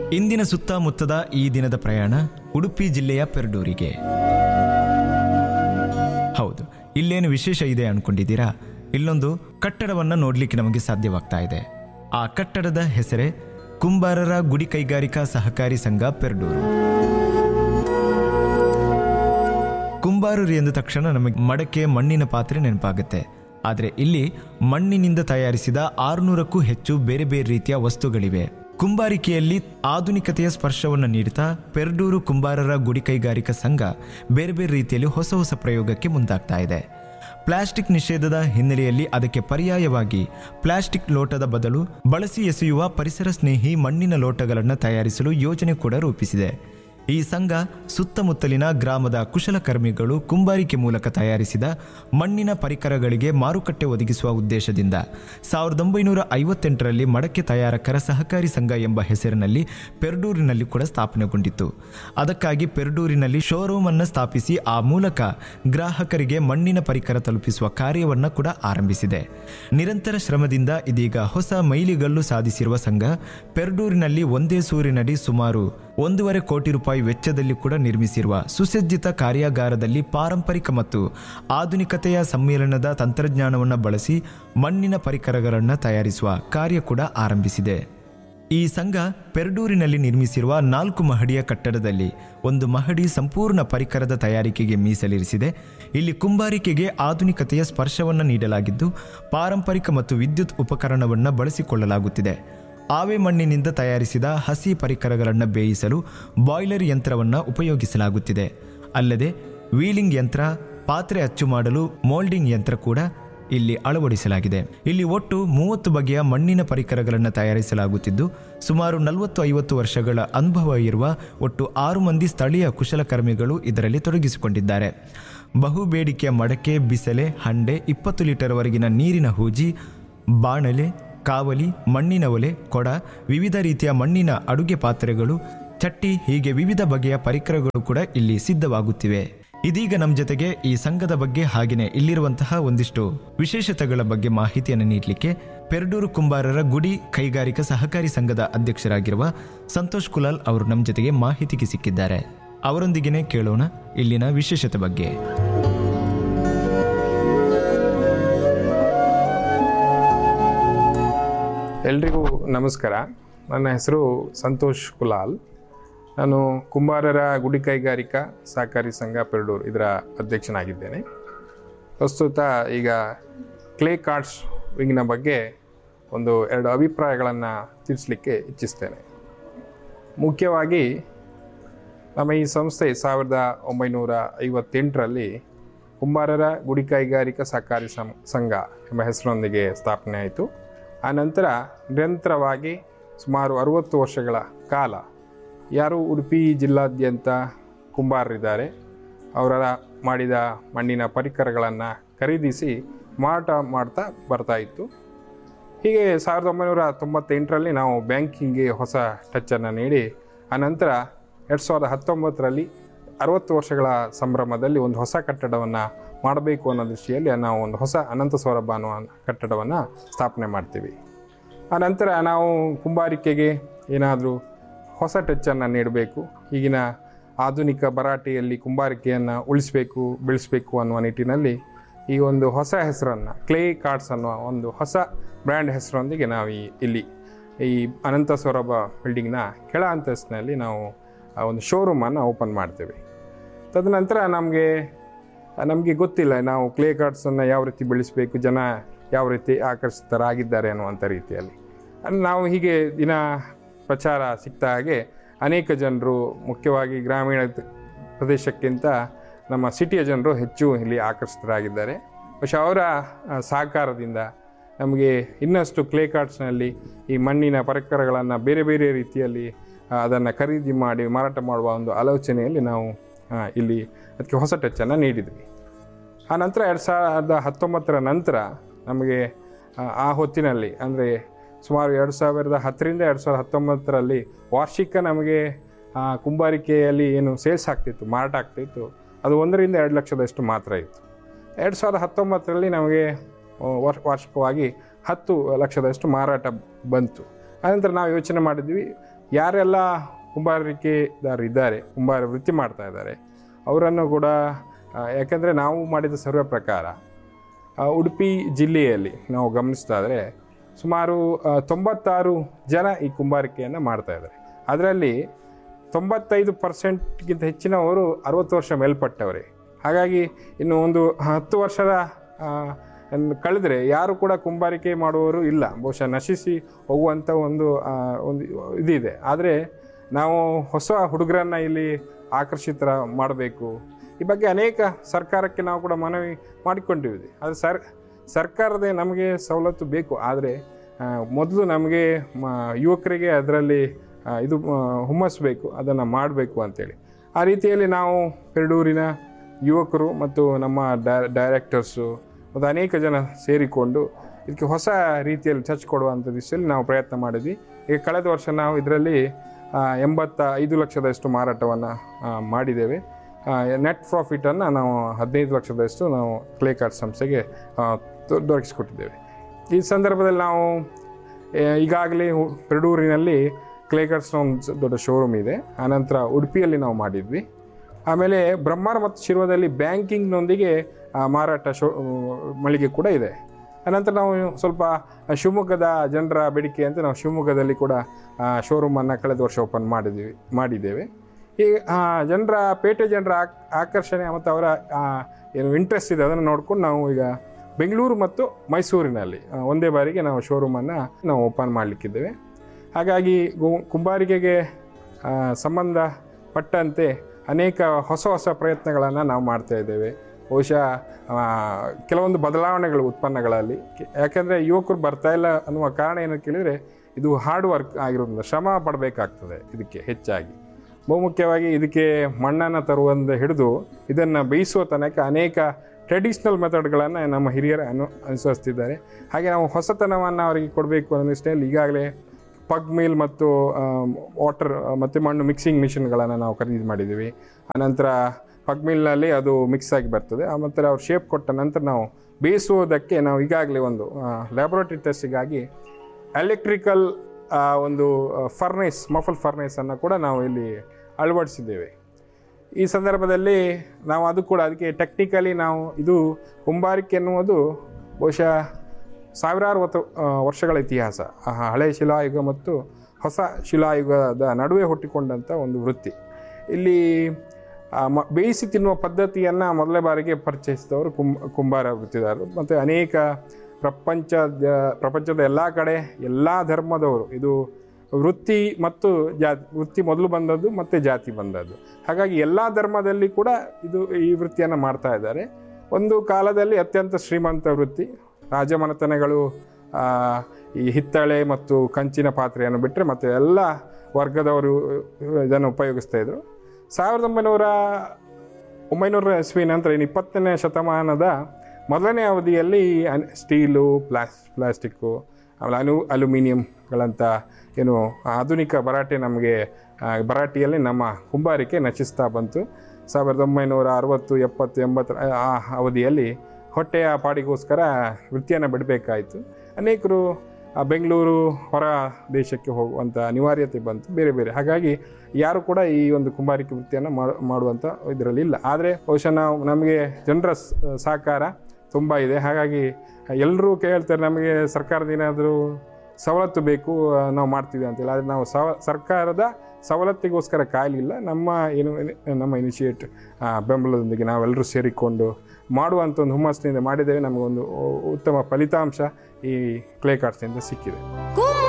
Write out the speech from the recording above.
ಇಂದಿನ ಸುತ್ತಮುತ್ತದ ಈ ದಿನದ ಪ್ರಯಾಣ ಉಡುಪಿ ಜಿಲ್ಲೆಯ ಪೆರ್ಡೂರಿಗೆ ಹೌದು ಇಲ್ಲೇನು ವಿಶೇಷ ಇದೆ ಅನ್ಕೊಂಡಿದ್ದೀರಾ ಇಲ್ಲೊಂದು ಕಟ್ಟಡವನ್ನ ನೋಡ್ಲಿಕ್ಕೆ ನಮಗೆ ಸಾಧ್ಯವಾಗ್ತಾ ಇದೆ ಆ ಕಟ್ಟಡದ ಹೆಸರೇ ಕುಂಬಾರರ ಗುಡಿ ಕೈಗಾರಿಕಾ ಸಹಕಾರಿ ಸಂಘ ಪೆರ್ಡೂರು ಕುಂಬಾರರು ಎಂದ ತಕ್ಷಣ ನಮಗೆ ಮಡಕೆ ಮಣ್ಣಿನ ಪಾತ್ರೆ ನೆನಪಾಗುತ್ತೆ ಆದರೆ ಇಲ್ಲಿ ಮಣ್ಣಿನಿಂದ ತಯಾರಿಸಿದ ಆರುನೂರಕ್ಕೂ ಹೆಚ್ಚು ಬೇರೆ ಬೇರೆ ರೀತಿಯ ವಸ್ತುಗಳಿವೆ ಕುಂಬಾರಿಕೆಯಲ್ಲಿ ಆಧುನಿಕತೆಯ ಸ್ಪರ್ಶವನ್ನು ನೀಡುತ್ತಾ ಪೆರ್ಡೂರು ಕುಂಬಾರರ ಗುಡಿ ಕೈಗಾರಿಕಾ ಸಂಘ ಬೇರೆ ಬೇರೆ ರೀತಿಯಲ್ಲಿ ಹೊಸ ಹೊಸ ಪ್ರಯೋಗಕ್ಕೆ ಮುಂದಾಗ್ತಾ ಇದೆ ಪ್ಲಾಸ್ಟಿಕ್ ನಿಷೇಧದ ಹಿನ್ನೆಲೆಯಲ್ಲಿ ಅದಕ್ಕೆ ಪರ್ಯಾಯವಾಗಿ ಪ್ಲಾಸ್ಟಿಕ್ ಲೋಟದ ಬದಲು ಬಳಸಿ ಎಸೆಯುವ ಪರಿಸರ ಸ್ನೇಹಿ ಮಣ್ಣಿನ ಲೋಟಗಳನ್ನು ತಯಾರಿಸಲು ಯೋಜನೆ ಕೂಡ ರೂಪಿಸಿದೆ ಈ ಸಂಘ ಸುತ್ತಮುತ್ತಲಿನ ಗ್ರಾಮದ ಕುಶಲಕರ್ಮಿಗಳು ಕುಂಬಾರಿಕೆ ಮೂಲಕ ತಯಾರಿಸಿದ ಮಣ್ಣಿನ ಪರಿಕರಗಳಿಗೆ ಮಾರುಕಟ್ಟೆ ಒದಗಿಸುವ ಉದ್ದೇಶದಿಂದ ಸಾವಿರದ ಒಂಬೈನೂರ ಐವತ್ತೆಂಟರಲ್ಲಿ ಮಡಕೆ ತಯಾರಕರ ಸಹಕಾರಿ ಸಂಘ ಎಂಬ ಹೆಸರಿನಲ್ಲಿ ಪೆರ್ಡೂರಿನಲ್ಲಿ ಕೂಡ ಸ್ಥಾಪನೆಗೊಂಡಿತ್ತು ಅದಕ್ಕಾಗಿ ಪೆರ್ಡೂರಿನಲ್ಲಿ ಶೋರೂಮ್ ಅನ್ನು ಸ್ಥಾಪಿಸಿ ಆ ಮೂಲಕ ಗ್ರಾಹಕರಿಗೆ ಮಣ್ಣಿನ ಪರಿಕರ ತಲುಪಿಸುವ ಕಾರ್ಯವನ್ನು ಕೂಡ ಆರಂಭಿಸಿದೆ ನಿರಂತರ ಶ್ರಮದಿಂದ ಇದೀಗ ಹೊಸ ಮೈಲಿಗಲ್ಲು ಸಾಧಿಸಿರುವ ಸಂಘ ಪೆರ್ಡೂರಿನಲ್ಲಿ ಒಂದೇ ಸೂರಿನಡಿ ಸುಮಾರು ಒಂದೂವರೆ ಕೋಟಿ ರೂಪಾಯಿ ವೆಚ್ಚದಲ್ಲಿ ಕೂಡ ನಿರ್ಮಿಸಿರುವ ಸುಸಜ್ಜಿತ ಕಾರ್ಯಾಗಾರದಲ್ಲಿ ಪಾರಂಪರಿಕ ಮತ್ತು ಆಧುನಿಕತೆಯ ಸಮ್ಮಿಲನದ ತಂತ್ರಜ್ಞಾನವನ್ನು ಬಳಸಿ ಮಣ್ಣಿನ ಪರಿಕರಗಳನ್ನು ತಯಾರಿಸುವ ಕಾರ್ಯ ಕೂಡ ಆರಂಭಿಸಿದೆ ಈ ಸಂಘ ಪೆರ್ಡೂರಿನಲ್ಲಿ ನಿರ್ಮಿಸಿರುವ ನಾಲ್ಕು ಮಹಡಿಯ ಕಟ್ಟಡದಲ್ಲಿ ಒಂದು ಮಹಡಿ ಸಂಪೂರ್ಣ ಪರಿಕರದ ತಯಾರಿಕೆಗೆ ಮೀಸಲಿರಿಸಿದೆ ಇಲ್ಲಿ ಕುಂಬಾರಿಕೆಗೆ ಆಧುನಿಕತೆಯ ಸ್ಪರ್ಶವನ್ನು ನೀಡಲಾಗಿದ್ದು ಪಾರಂಪರಿಕ ಮತ್ತು ವಿದ್ಯುತ್ ಉಪಕರಣವನ್ನು ಬಳಸಿಕೊಳ್ಳಲಾಗುತ್ತಿದೆ ಆವೆ ಮಣ್ಣಿನಿಂದ ತಯಾರಿಸಿದ ಹಸಿ ಪರಿಕರಗಳನ್ನು ಬೇಯಿಸಲು ಬಾಯ್ಲರ್ ಯಂತ್ರವನ್ನು ಉಪಯೋಗಿಸಲಾಗುತ್ತಿದೆ ಅಲ್ಲದೆ ವೀಲಿಂಗ್ ಯಂತ್ರ ಪಾತ್ರೆ ಅಚ್ಚು ಮಾಡಲು ಮೋಲ್ಡಿಂಗ್ ಯಂತ್ರ ಕೂಡ ಇಲ್ಲಿ ಅಳವಡಿಸಲಾಗಿದೆ ಇಲ್ಲಿ ಒಟ್ಟು ಮೂವತ್ತು ಬಗೆಯ ಮಣ್ಣಿನ ಪರಿಕರಗಳನ್ನು ತಯಾರಿಸಲಾಗುತ್ತಿದ್ದು ಸುಮಾರು ನಲವತ್ತು ಐವತ್ತು ವರ್ಷಗಳ ಅನುಭವ ಇರುವ ಒಟ್ಟು ಆರು ಮಂದಿ ಸ್ಥಳೀಯ ಕುಶಲಕರ್ಮಿಗಳು ಇದರಲ್ಲಿ ತೊಡಗಿಸಿಕೊಂಡಿದ್ದಾರೆ ಬಹು ಬೇಡಿಕೆಯ ಮಡಕೆ ಬಿಸಲೆ ಹಂಡೆ ಇಪ್ಪತ್ತು ಲೀಟರ್ವರೆಗಿನ ನೀರಿನ ಹೂಜಿ ಬಾಣಲೆ ಕಾವಲಿ ಮಣ್ಣಿನ ಒಲೆ ಕೊಡ ವಿವಿಧ ರೀತಿಯ ಮಣ್ಣಿನ ಅಡುಗೆ ಪಾತ್ರೆಗಳು ಚಟ್ಟಿ ಹೀಗೆ ವಿವಿಧ ಬಗೆಯ ಪರಿಕರಗಳು ಕೂಡ ಇಲ್ಲಿ ಸಿದ್ಧವಾಗುತ್ತಿವೆ ಇದೀಗ ನಮ್ಮ ಜೊತೆಗೆ ಈ ಸಂಘದ ಬಗ್ಗೆ ಹಾಗೆಯೇ ಇಲ್ಲಿರುವಂತಹ ಒಂದಿಷ್ಟು ವಿಶೇಷತೆಗಳ ಬಗ್ಗೆ ಮಾಹಿತಿಯನ್ನು ನೀಡಲಿಕ್ಕೆ ಪೆರ್ಡೂರು ಕುಂಬಾರರ ಗುಡಿ ಕೈಗಾರಿಕಾ ಸಹಕಾರಿ ಸಂಘದ ಅಧ್ಯಕ್ಷರಾಗಿರುವ ಸಂತೋಷ್ ಕುಲಾಲ್ ಅವರು ನಮ್ಮ ಜೊತೆಗೆ ಮಾಹಿತಿಗೆ ಸಿಕ್ಕಿದ್ದಾರೆ ಅವರೊಂದಿಗೆನೇ ಕೇಳೋಣ ಇಲ್ಲಿನ ವಿಶೇಷತೆ ಬಗ್ಗೆ ಎಲ್ರಿಗೂ ನಮಸ್ಕಾರ ನನ್ನ ಹೆಸರು ಸಂತೋಷ್ ಕುಲಾಲ್ ನಾನು ಕುಂಬಾರರ ಗುಡಿ ಕೈಗಾರಿಕಾ ಸಹಕಾರಿ ಸಂಘ ಪೆರಡೂರು ಇದರ ಅಧ್ಯಕ್ಷನಾಗಿದ್ದೇನೆ ಪ್ರಸ್ತುತ ಈಗ ಕ್ಲೇ ಕಾರ್ಡ್ಸ್ ವಿಂಗ್ನ ಬಗ್ಗೆ ಒಂದು ಎರಡು ಅಭಿಪ್ರಾಯಗಳನ್ನು ತಿಳಿಸ್ಲಿಕ್ಕೆ ಇಚ್ಛಿಸ್ತೇನೆ ಮುಖ್ಯವಾಗಿ ನಮ್ಮ ಈ ಸಂಸ್ಥೆ ಸಾವಿರದ ಒಂಬೈನೂರ ಐವತ್ತೆಂಟರಲ್ಲಿ ಕುಂಬಾರರ ಗುಡಿ ಕೈಗಾರಿಕಾ ಸಹಕಾರಿ ಸಂ ಸಂಘ ಎಂಬ ಹೆಸರೊಂದಿಗೆ ಸ್ಥಾಪನೆ ಆಯಿತು ಆ ನಂತರ ನಿರಂತರವಾಗಿ ಸುಮಾರು ಅರುವತ್ತು ವರ್ಷಗಳ ಕಾಲ ಯಾರು ಉಡುಪಿ ಜಿಲ್ಲಾದ್ಯಂತ ಕುಂಬಾರರಿದ್ದಾರೆ ಅವರ ಮಾಡಿದ ಮಣ್ಣಿನ ಪರಿಕರಗಳನ್ನು ಖರೀದಿಸಿ ಮಾರಾಟ ಮಾಡ್ತಾ ಬರ್ತಾ ಇತ್ತು ಹೀಗೆ ಸಾವಿರದ ಒಂಬೈನೂರ ತೊಂಬತ್ತೆಂಟರಲ್ಲಿ ನಾವು ಬ್ಯಾಂಕಿಂಗ್ಗೆ ಹೊಸ ಟಚ್ಚನ್ನು ನೀಡಿ ಆನಂತರ ಎರಡು ಸಾವಿರದ ಹತ್ತೊಂಬತ್ತರಲ್ಲಿ ಅರವತ್ತು ವರ್ಷಗಳ ಸಂಭ್ರಮದಲ್ಲಿ ಒಂದು ಹೊಸ ಕಟ್ಟಡವನ್ನು ಮಾಡಬೇಕು ಅನ್ನೋ ದೃಷ್ಟಿಯಲ್ಲಿ ನಾವು ಒಂದು ಹೊಸ ಅನಂತ ಸೌರಭ ಅನ್ನುವ ಕಟ್ಟಡವನ್ನು ಸ್ಥಾಪನೆ ಮಾಡ್ತೀವಿ ಆನಂತರ ನಾವು ಕುಂಬಾರಿಕೆಗೆ ಏನಾದರೂ ಹೊಸ ಟಚ್ಚನ್ನು ನೀಡಬೇಕು ಈಗಿನ ಆಧುನಿಕ ಭರಾಟೆಯಲ್ಲಿ ಕುಂಬಾರಿಕೆಯನ್ನು ಉಳಿಸಬೇಕು ಬೆಳೆಸಬೇಕು ಅನ್ನುವ ನಿಟ್ಟಿನಲ್ಲಿ ಈ ಒಂದು ಹೊಸ ಹೆಸರನ್ನು ಕ್ಲೇ ಕಾರ್ಡ್ಸ್ ಅನ್ನುವ ಒಂದು ಹೊಸ ಬ್ರ್ಯಾಂಡ್ ಹೆಸರೊಂದಿಗೆ ನಾವು ಈ ಇಲ್ಲಿ ಈ ಅನಂತ ಸೌರಭ ಬಿಲ್ಡಿಂಗ್ನ ಕೆಳ ಅಂತಸ್ತಿನಲ್ಲಿ ನಾವು ಆ ಒಂದು ಶೋರೂಮನ್ನು ಓಪನ್ ಮಾಡ್ತೇವೆ ತದನಂತರ ನಮಗೆ ನಮಗೆ ಗೊತ್ತಿಲ್ಲ ನಾವು ಕ್ಲೇ ಕಾರ್ಡ್ಸನ್ನು ಯಾವ ರೀತಿ ಬೆಳೆಸಬೇಕು ಜನ ಯಾವ ರೀತಿ ಆಕರ್ಷಿತರಾಗಿದ್ದಾರೆ ಅನ್ನುವಂಥ ರೀತಿಯಲ್ಲಿ ಅದ್ ನಾವು ಹೀಗೆ ದಿನ ಪ್ರಚಾರ ಸಿಗ್ತಾ ಹಾಗೆ ಅನೇಕ ಜನರು ಮುಖ್ಯವಾಗಿ ಗ್ರಾಮೀಣ ತ- ಪ್ರದೇಶಕ್ಕಿಂತ ನಮ್ಮ ಸಿಟಿಯ ಜನರು ಹೆಚ್ಚು ಇಲ್ಲಿ ಆಕರ್ಷಿತರಾಗಿದ್ದಾರೆ പക്ഷെ ಅವರ ಆ, ಸಹಕಾರದಿಂದ ನಮಗೆ ಇನ್ನಷ್ಟು ಕ್ಲೇ ಕಾರ್ಡ್ಸ್ನಲ್ಲಿ ಈ ಮಣ್ಣಿನ ಪರಿಕರಗಳನ್ನು ಬೇರೆ ಬೇರೆ ರೀತಿಯಲ್ಲಿ ಅದನ್ನು ಖರೀದಿ ಮಾಡಿ ಮಾರಾಟ ಮಾಡುವ ಒಂದು ಆಲೋಚನೆಯಲ್ಲಿ ನಾವು ಆ, ಇಲ್ಲಿ ಅದಕ್ಕೆ ಹೊಸ ಟಚ್ಚನ್ನು ನೀಡಿದ್ವಿ ಆ ನಂತರ ಎರಡು ಸಾವಿರದ ಹತ್ತೊಂಬತ್ತರ ನಂತರ ನಮಗೆ ಆ, ಆ ಹೊತ್ತಿನಲ್ಲಿ ಅಂದರೆ ಸುಮಾರು ಎರಡು ಸಾವಿರದ ಹತ್ತರಿಂದ ಎರಡು ಸಾವಿರದ ಹತ್ತೊಂಬತ್ತರಲ್ಲಿ ವಾರ್ಷಿಕ ನಮಗೆ ಆ, ಕುಂಬಾರಿಕೆಯಲ್ಲಿ ಏನು ಸೇಲ್ಸ್ ಆಗ್ತಿತ್ತು ಮಾರಾಟ ಆಗ್ತಿತ್ತು ಅದು ಒಂದರಿಂದ ಎರಡು ಲಕ್ಷದಷ್ಟು ಮಾತ್ರ ಇತ್ತು ಎರಡು ಸಾವಿರದ ಹತ್ತೊಂಬತ್ತರಲ್ಲಿ ನಮಗೆ ಆ, ವಾರ್- ವಾರ್ಷಿಕವಾಗಿ ಹತ್ತು ಲಕ್ಷದಷ್ಟು ಮಾರಾಟ ಬಂತು ಆನಂತರ ನಾವು ಯೋಚನೆ ಮಾಡಿದ್ವಿ ಯಾರೆಲ್ಲ ಕುಂಬಾರಿಕೆದಾರರು ಇದ್ದಾರೆ ಕುಂಬಾರ ವೃತ್ತಿ ಮಾಡ್ತಾ ಇದ್ದಾರೆ ಅವರನ್ನು ಕೂಡ ಆ, ಯಾಕಂದರೆ ನಾವು ಮಾಡಿದ ಸರ್ವೆ ಪ್ರಕಾರ ಆ, ಉಡುಪಿ ಜಿಲ್ಲೆಯಲ್ಲಿ ನಾವು ಗಮನಿಸ್ತಾ ಇದ್ರೆ ಸುಮಾರು ಆ, ತೊಂಬತ್ತಾರು ಜನ ಈ ಕುಂಬಾರಿಕೆಯನ್ನು ಮಾಡ್ತಾ ಇದ್ದಾರೆ ಅದರಲ್ಲಿ ತೊಂಬತ್ತೈದು ಪರ್ಸೆಂಟ್ಗಿಂತ ಹೆಚ್ಚಿನವರು ಅರವತ್ತು ವರ್ಷ ಮೇಲ್ಪಟ್ಟವರೇ ಹಾಗಾಗಿ ಇನ್ನು ಒಂದು ಹತ್ತು ವರ್ಷದ ಆ, ಅನ್ನು ಕಳೆದ್ರೆ ಯಾರು ಕೂಡ ಕುಂಬಾರಿಕೆ ಮಾಡುವವರು ಇಲ್ಲ ಬಹುಶಃ ನಶಿಸಿ ಹೋಗುವಂಥ ಒಂದು ಆ, ಒಂದು ಇದಿದೆ ಆದರೆ ನಾವು ಹೊಸ ಹುಡುಗರನ್ನ ಇಲ್ಲಿ ಆಕರ್ಷಿತರ ಮಾಡಬೇಕು ಈ ಬಗ್ಗೆ ಅನೇಕ ಸರ್ಕಾರಕ್ಕೆ ನಾವು ಕೂಡ ಮನವಿ ಮಾಡಿಕೊಂಡಿದ್ದೀವಿ ಆದರೆ ಸರ್ ಸರ್ಕಾರದ ನಮಗೆ ಸವಲತ್ತು ಬೇಕು ಆದರೆ ಮೊದಲು ನಮಗೆ ಮ ಯುವಕರಿಗೆ ಅದರಲ್ಲಿ ಆ, ಇದು ಆ, ಹುಮ್ಮಸ್ಬೇಕು ಅದನ್ನು ಮಾಡಬೇಕು ಅಂತೇಳಿ ಆ ರೀತಿಯಲ್ಲಿ ನಾವು ಪೆರಡೂರಿನ ಯುವಕರು ಮತ್ತು ನಮ್ಮ ಡೈ ಡೈರೆಕ್ಟರ್ಸು ಮತ್ತು ಅನೇಕ ಜನ ಸೇರಿಕೊಂಡು ಇದಕ್ಕೆ ಹೊಸ ರೀತಿಯಲ್ಲಿ ಟಚ್ ಕೊಡುವಂಥ ದಿಶೆಯಲ್ಲಿ ನಾವು ಪ್ರಯತ್ನ ಮಾಡಿದ್ವಿ ಈಗ ಕಳೆದ ವರ್ಷ ನಾವು ಇದರಲ್ಲಿ ಎಂಬತ್ತ ಐದು ಲಕ್ಷದಷ್ಟು ಮಾರಾಟವನ್ನು ಮಾಡಿದ್ದೇವೆ ನೆಟ್ ಪ್ರಾಫಿಟನ್ನು ನಾವು ಹದಿನೈದು ಲಕ್ಷದಷ್ಟು ನಾವು ಕ್ಲೇ ಕಾರ್ಡ್ ಸಂಸ್ಥೆಗೆ ಆ, ದೊ- ದೊರಕಿಸಿಕೊಟ್ಟಿದ್ದೇವೆ ಈ ಸಂದರ್ಭದಲ್ಲಿ ನಾವು ಆ, ಈಗಾಗಲೇ ಹು- ಪೆರಡೂರಿನಲ್ಲಿ ಕ್ಲೇ ಕಾರ್ಡ್ಸ್ನ ಒಂದು ದೊಡ್ಡ ಶೋರೂಮ್ ಇದೆ ಆನಂತರ ಉಡುಪಿಯಲ್ಲಿ ನಾವು ಮಾಡಿದ್ವಿ ಆಮೇಲೆ ಬ್ರಹ್ಮಾರ ಮತ್ತು ಶಿರ್ವದಲ್ಲಿ ಬ್ಯಾಂಕಿಂಗ್ನೊಂದಿಗೆ ಆ, ಮಾರಾಟ ಶೋ ಮಳಿಗೆ ಕೂಡ ಇದೆ ಅನಂತರ ನಾವು ಸ್ವಲ್ಪ ಶಿವಮೊಗ್ಗದ ಜನರ ಬೇಡಿಕೆ ಅಂತ ನಾವು ಶಿವಮೊಗ್ಗದಲ್ಲಿ ಕೂಡ ಶೋರೂಮನ್ನು ಕಳೆದ ವರ್ಷ ಓಪನ್ ಮಾಡಿದ್ದೀವಿ ಮಾಡಿದ್ದೇವೆ ಈ ಆ, ಜನರ ಪೇಟೆ ಜನರ ಆಕ್- ಆಕರ್ಷಣೆ ಮತ್ತು ಅವರ ಆ, ಏನು ಇಂಟ್ರೆಸ್ಟ್ ಇದೆ ಅದನ್ನು ನೋಡ್ಕೊಂಡು ನಾವು ಈಗ ಬೆಂಗಳೂರು ಮತ್ತು ಮೈಸೂರಿನಲ್ಲಿ ಆ, ಒಂದೇ ಬಾರಿಗೆ ನಾವು ಶೋರೂಮನ್ನು ನಾವು ಓಪನ್ ಮಾಡಲಿಕ್ಕಿದ್ದೇವೆ ಹಾಗಾಗಿ ಗು- ಕುಂಬಾರಿಕೆಗೆ ಆ, ಸಂಬಂಧಪಟ್ಟಂತೆ ಅನೇಕ ಹೊಸ ಹೊಸ ಪ್ರಯತ್ನಗಳನ್ನು ನಾವು ಮಾಡ್ತಾ ಇದ್ದೇವೆ ಬಹುಶಃ ಆ, ಕೆಲವೊಂದು ಬದಲಾವಣೆಗಳು ಉತ್ಪನ್ನಗಳಲ್ಲಿ ಕೆ- ಯಾಕಂದರೆ ಯುವಕರು ಬರ್ತಾ ಇಲ್ಲ ಅನ್ನುವ ಕಾರಣ ಏನು ಕೇಳಿದರೆ ಇದು ಹಾರ್ಡ್ ವರ್ಕ್ ಆಗಿರೋದ್ರಿಂದ ಶ್ರಮ ಪಡಬೇಕಾಗ್ತದೆ ಇದಕ್ಕೆ ಹೆಚ್ಚಾಗಿ ಬಹುಮುಖ್ಯವಾಗಿ ಇದಕ್ಕೆ ಮಣ್ಣನ್ನು ತರುವಂದ ಹಿಡಿದು ಇದನ್ನು ಬೇಯಿಸುವ ತನಕ ಅನೇಕ ಟ್ರೆಡಿಷ್ನಲ್ ಮೆಥಡ್ಗಳನ್ನು ನಮ್ಮ ಹಿರಿಯರು ಅನು ಅನುಸರಿಸ್ತಿದ್ದಾರೆ ಹಾಗೆ ನಾವು ಹೊಸತನವನ್ನು ಅವರಿಗೆ ಕೊಡಬೇಕು ಅನ್ನೋ ನಿಟ್ಟಿನಲ್ಲಿ ಈಗಾಗಲೇ ಪಗ್ ಮಿಲ್ ಮತ್ತು ವಾಟರ್ ಮತ್ತು ಮಣ್ಣು ಮಿಕ್ಸಿಂಗ್ ಮಿಷಿನ್ಗಳನ್ನು ನಾವು ಖರೀದಿ ಮಾಡಿದ್ದೀವಿ ಆನಂತರ ಪಗ್ ಮಿಲ್ನಲ್ಲಿ ಅದು ಮಿಕ್ಸ್ ಆಗಿ ಬರ್ತದೆ ಆ ನಂತರ ಅವ್ರು ಶೇಪ್ ಕೊಟ್ಟ ನಂತರ ನಾವು ಬೇಯಿಸುವುದಕ್ಕೆ ನಾವು ಈಗಾಗಲೇ ಒಂದು ಲ್ಯಾಬೊರೇಟರಿ ಟೆಸ್ಟಿಗಾಗಿ ಎಲೆಕ್ಟ್ರಿಕಲ್ ಒಂದು ಫರ್ನೇಸ್ ಮಫಲ್ ಫರ್ನೇಸನ್ನು ಕೂಡ ನಾವು ಇಲ್ಲಿ ಅಳವಡಿಸಿದ್ದೇವೆ ಈ ಸಂದರ್ಭದಲ್ಲಿ ನಾವು ಅದು ಕೂಡ ಅದಕ್ಕೆ ಟೆಕ್ನಿಕಲಿ ನಾವು ಇದು ಕುಂಬಾರಿಕೆ ಎನ್ನುವುದು ಬಹುಶಃ ಸಾವಿರಾರು ವತ್ತು ಆ, ವರ್ಷಗಳ ಇತಿಹಾಸ ಆ ಹಳೆಯ ಶಿಲಾಯುಗ ಮತ್ತು ಹೊಸ ಶಿಲಾಯುಗದ ನಡುವೆ ಹುಟ್ಟಿಕೊಂಡಂಥ ಒಂದು ವೃತ್ತಿ ಇಲ್ಲಿ ಆ, ಮ ಬೇಯಿಸಿ ತಿನ್ನುವ ಪದ್ಧತಿಯನ್ನು ಮೊದಲೇ ಬಾರಿಗೆ ಪರಿಚಯಿಸಿದವರು ಕುಂ ಕುಂಬಾರ ವೃತ್ತಿದಾರರು ಮತ್ತು ಅನೇಕ ಪ್ರಪಂಚದ ಪ್ರಪಂಚದ ಎಲ್ಲ ಕಡೆ ಎಲ್ಲ ಧರ್ಮದವರು ಇದು ವೃತ್ತಿ ಮತ್ತು ಜಾತಿ ವೃತ್ತಿ ಮೊದಲು ಬಂದದ್ದು ಮತ್ತು ಜಾತಿ ಬಂದದ್ದು ಹಾಗಾಗಿ ಎಲ್ಲ ಧರ್ಮದಲ್ಲಿ ಕೂಡ ಇದು ಈ ವೃತ್ತಿಯನ್ನು ಮಾಡ್ತಾ ಇದ್ದಾರೆ ಒಂದು ಕಾಲದಲ್ಲಿ ಅತ್ಯಂತ ಶ್ರೀಮಂತ ವೃತ್ತಿ ರಾಜಮನೆತನಗಳು ಆ, ಈ ಹಿತ್ತಾಳೆ ಮತ್ತು ಕಂಚಿನ ಪಾತ್ರೆಯನ್ನು ಬಿಟ್ಟರೆ ಮತ್ತು ಎಲ್ಲ ವರ್ಗದವರು ಇದನ್ನು ಉಪಯೋಗಿಸ್ತಾ ಇದ್ರು ಸಾವಿರದ ಒಂಬೈನೂರ ಒಂಬೈನೂರ ಇಸ್ವಿ ನಂತರ ಇನ್ನು ಇಪ್ಪತ್ತನೇ ಶತಮಾನದ ಮೊದಲನೇ ಅವಧಿಯಲ್ಲಿ ಅನ್- ಸ್ಟೀಲು ಪ್ಲಾಸ್ ಪ್ಲಾಸ್ಟಿಕ್ಕು ಆಮೇಲೆ ಅನು ಅಲ್ಯೂಮಿನಿಯಂಗಳಂಥ ಏನು ಆಧುನಿಕ ಭರಾಟೆ ನಮಗೆ ಆ, ಭರಾಟೆಯಲ್ಲಿ ನಮ್ಮ ಕುಂಬಾರಿಕೆ ನಚಿಸ್ತಾ ಬಂತು ಸಾವಿರದ ಒಂಬೈನೂರ ಅರವತ್ತು ಎಪ್ಪತ್ತು ಎಂಬತ್ತರ ಆ ಅವಧಿಯಲ್ಲಿ ಹೊಟ್ಟೆಯ ಪಾಡಿಗೋಸ್ಕರ ವೃತ್ತಿಯನ್ನು ಬಿಡಬೇಕಾಯಿತು ಅನೇಕರು ಆ, ಬೆಂಗಳೂರು ಹೊರ ದೇಶಕ್ಕೆ ಹೋಗುವಂಥ ಅನಿವಾರ್ಯತೆ ಬಂತು ಬೇರೆ ಬೇರೆ ಹಾಗಾಗಿ ಯಾರು ಕೂಡ ಈ ಒಂದು ಕುಂಬಾರಿಕೆ ವೃತ್ತಿಯನ್ನು ಮಾಡು- ಮಾಡುವಂಥ ಇದರಲ್ಲಿ ಇಲ್ಲ ಆದರೆ ಬಹುಶಃ ನಾವು ನಮಗೆ ಜನರ ಸ- ಸಹಕಾರ ತುಂಬ ಇದೆ ಹಾಗಾಗಿ ಎಲ್ಲರೂ ಕೇಳ್ತಾರೆ ನಮಗೆ ಸರ್ಕಾರದ ಏನಾದರೂ ಸವಲತ್ತು ಬೇಕು ಆ, ನಾವು ಮಾಡ್ತೀವಿ ಅಂತೇಳಿ ಆದರೆ ನಾವು ಸವ ಸರ್ಕಾರದ ಸವಲತ್ತಿಗೋಸ್ಕರ ಕಾಯಲಿಲ್ಲ ನಮ್ಮ ಏನು ನಮ್ಮ ಇನಿಷಿಯೇಟ್ ಬೆಂಬಲದೊಂದಿಗೆ ನಾವೆಲ್ಲರೂ ಸೇರಿಕೊಂಡು ಮಾಡುವಂಥ ಒಂದು ಹುಮ್ಮಸ್ಸಿನಿಂದ ಮಾಡಿದ್ದೇವೆ ನಮಗೊಂದು ಉತ್ತಮ ಫಲಿತಾಂಶ ಈ ಕ್ಲೇ ಕಾರ್ಡ್ಸ್ನಿಂದ ಸಿಕ್ಕಿದೆ ಕುಂ